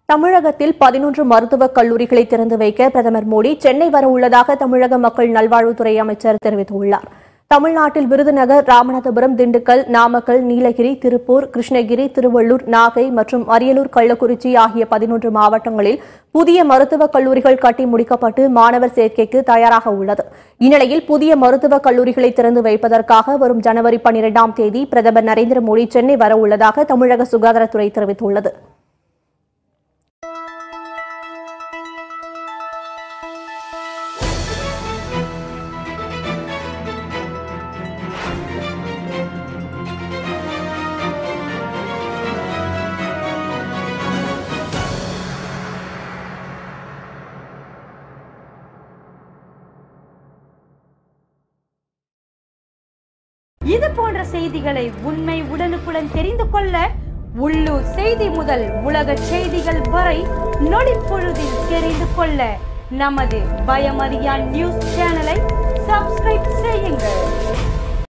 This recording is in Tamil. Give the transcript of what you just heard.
தமிழகத்தில் பதினொன்று மருத்துவக் கல்லூரிகளை திறந்து வைக்க பிரதமர் மோடி சென்னை வர உள்ளதாக தமிழக மக்கள் நல்வாழ்வுத்துறை அமைச்சர் தெரிவித்துள்ளார் தமிழ்நாட்டில் விருதுநகர் ராமநாதபுரம் திண்டுக்கல் நாமக்கல் நீலகிரி திருப்பூர் கிருஷ்ணகிரி திருவள்ளூர் நாகை மற்றும் அரியலூர் கள்ளக்குறிச்சி ஆகிய பதினொன்று மாவட்டங்களில் புதிய மருத்துவக் கல்லூரிகள் கட்டி முடிக்கப்பட்டு மாணவர் சேர்க்கைக்கு தயாராக உள்ளது இந்நிலையில் புதிய மருத்துவக் கல்லூரிகளை திறந்து வைப்பதற்காக வரும் ஜனவரி பன்னிரெண்டாம் தேதி பிரதமர் நரேந்திர மோடி சென்னை வர உள்ளதாக தமிழக சுகாதாரத்துறை தெரிவித்துள்ளது இது போன்ற செய்திகளை உண்மை உடனுக்குடன் தெரிந்து கொள்ள உள்ளூர் செய்தி முதல் உலக செய்திகள் வரை நொடிப்பொழுதில் தெரிந்து கொள்ள நமது பயமறியான் நியூஸ் சேனலை சப்ஸ்கிரைப் செய்யுங்கள்